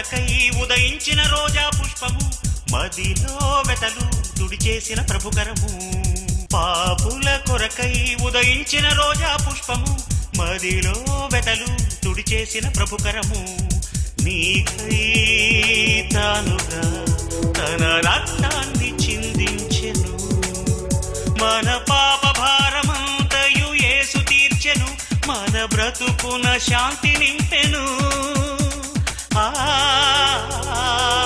కొరకై ఉదయించిన రోజా పుష్పము మదిలో వెతలు తుడిచేసిన ప్రభుకరము పాపుల కొరకై ఉదయించిన రోజా పుష్పము మదిలో వెతలు తుడిచేసిన ప్రభుకరము నీకై తానుగా తన రక్తాన్ని చిందించెను మన పాప భారమంతయు యేసు తీర్చెను మన బ్రతుకున శాంతి నింపెను ఆ, ఆ,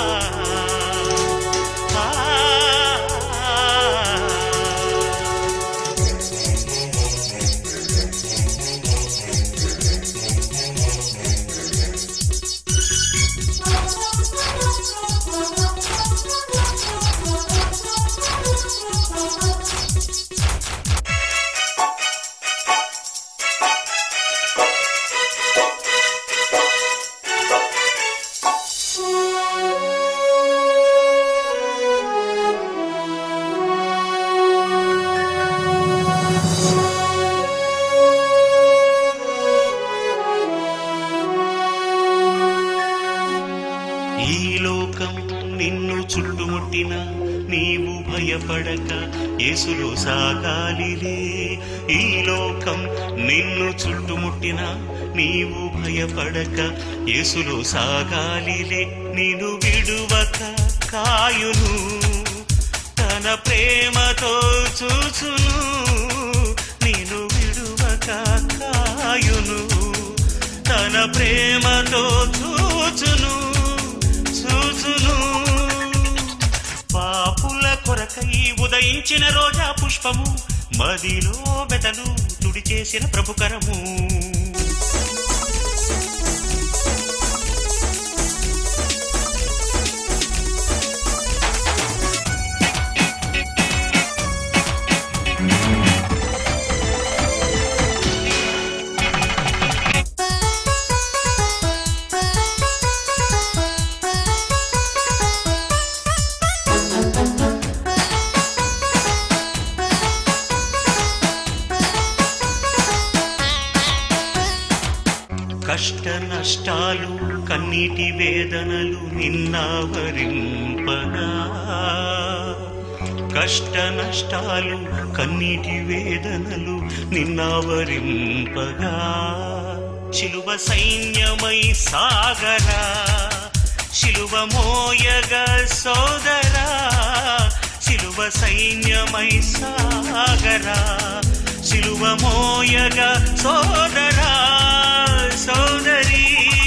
ఆ. ఈ లోకం నిన్ను చుట్టుముట్టిన నీవు భయపడక యేసులో సాగాలిలే ఈ లోకం నిన్ను చుట్టుముట్టిన నీవు భయపడక యేసులో సాగాలిలే నిన్ను విడువక కాయును తన ప్రేమతో చూచును నేను విడువక కాయును తన ప్రేమతో చూచును చూచును పాపుల కొరకై ఉదయించిన రోజా పుష్పము మదిలో బెదలు తుడిచేసిన ప్రభుకరము కష్ట నష్టాలు కన్నీటి వేదనలు నిన్నావరింపగా కష్ట నష్టాలు కన్నీటి వేదనలు నిన్నావరింపగా శిలువ సైన్యమై సాగరా శిలువ మోయగ సోదరా శిలువ సైన్యమై సాగరా శిలువ మోయగ సోదరా సోదరి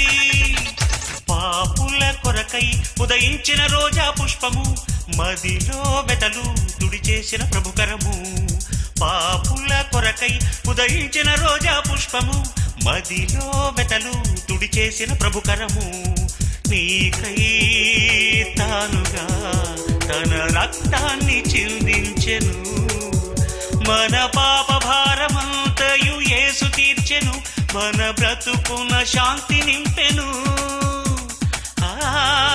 పాపుల కొరకై ఉదయించిన రోజా పుష్పము మదిలో బెతలు తుడిచేసిన ప్రభుకరము పాపుల కొరకై ఉదయించిన రోజా పుష్పము మదిలో బెతలు తుడిచేసిన ప్రభుకరము నీకై తానుగా తన రక్తాన్ని చిందించెను మన పాప భారమంతయు యేసు తీర్చెను మన బ్రతుకున శాంతి నింపెను ఆ